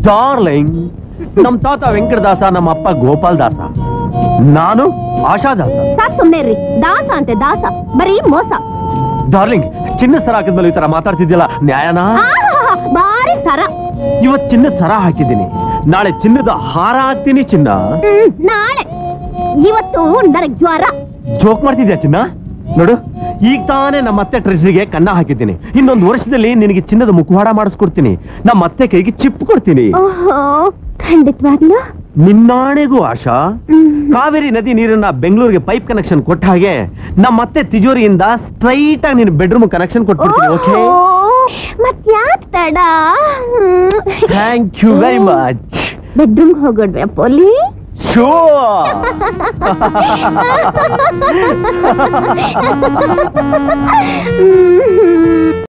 darling ನಮ್ ತಾತ ವೆಂಕಟದಾಸ ನಮ್ಮ ಅಪ್ಪ ಗೋಪಾಲ್ ದಾಸ ನಾನು ಆಶಾದಾಸ ಸಾಕ್ ಸುಮ್ನೆ ಇರ್ರಿ ದಾಸ ಅಂತೆ ದಾಸ ಬರೀ ಮೋಸ ಡಾರ್ಲಿಂಗ್ ಚಿನ್ನ ಸರ ಹಾಕಿದ್ಮೇಲೆ ಈ ತರ ಮಾತಾಡ್ತಿದ್ಯಲ್ಲ ನ್ಯಾಯನಾ ಆಹಾಹಾ, ಬಾರಿ ಸರ ಇವತ್ ಚಿನ್ನದ ಸರ ಹಾಕಿದ್ದೀನಿ ನಾಳೆ ಚಿನ್ನದ ಹಾರ ಹಾಕ್ತೀನಿ ಚಿನ್ನ ಹ್ಮ್, ನಾಳೆ ಇವತ್ತು ನನಗ್ ಜ್ವರ ಜೋಕ್ ಮಾಡ್ತಿದ್ಯಾ ಚಿನ್ನ ನೋಡು ಈಗ ತಾನೇ ನಮ್ಮ ಅತ್ತೆ ಟ್ರೆಸ್ರಿಗೆ ಕನ್ನ ಹಾಕಿದ್ದೀನಿ ಇನ್ನೊಂದು ವರ್ಷದಲ್ಲಿ ನಿನಗೆ ಚಿನ್ನದ ಮುಖವಾಡ ಮಾಡಿಸ್ಕೊಡ್ತೀನಿ ನಮ್ಮ ಅತ್ತೆ ಕೈಗೆ ಚಿಪ್ ಕೊಡ್ತೀನಿ ಓಹೋ ಖಂಡಿತವಾಗ್ಲು ನಿನ್ನಾಣೆಗೂ ಆಶಾ ಕಾವೇರಿ ನದಿ ನೀರನ್ನ ಬೆಂಗಳೂರಿಗೆ ಪೈಪ್ ಕನೆಕ್ಷನ್ ಕೊಟ್ಟ ಹಾಗೆ ನಮ್ಮ ಅತ್ತೆ ತಿಜೋರಿಯಿಂದ ಸ್ಟ್ರೈಟ್ ಆಗಿ ನೀನು ಬೆಡ್ರೂಮ್ ಕನೆಕ್ಷನ್ ಕೊಟ್ಬಿಡ್ತೀನಿ ಓಕೆ ಮತ್ಯಾಕ್ ತಡ thank you very much bedroom ಹೋಗೋಡ್ವೆ ಪೋಲಿ ಶೋ ಹ್ಮ್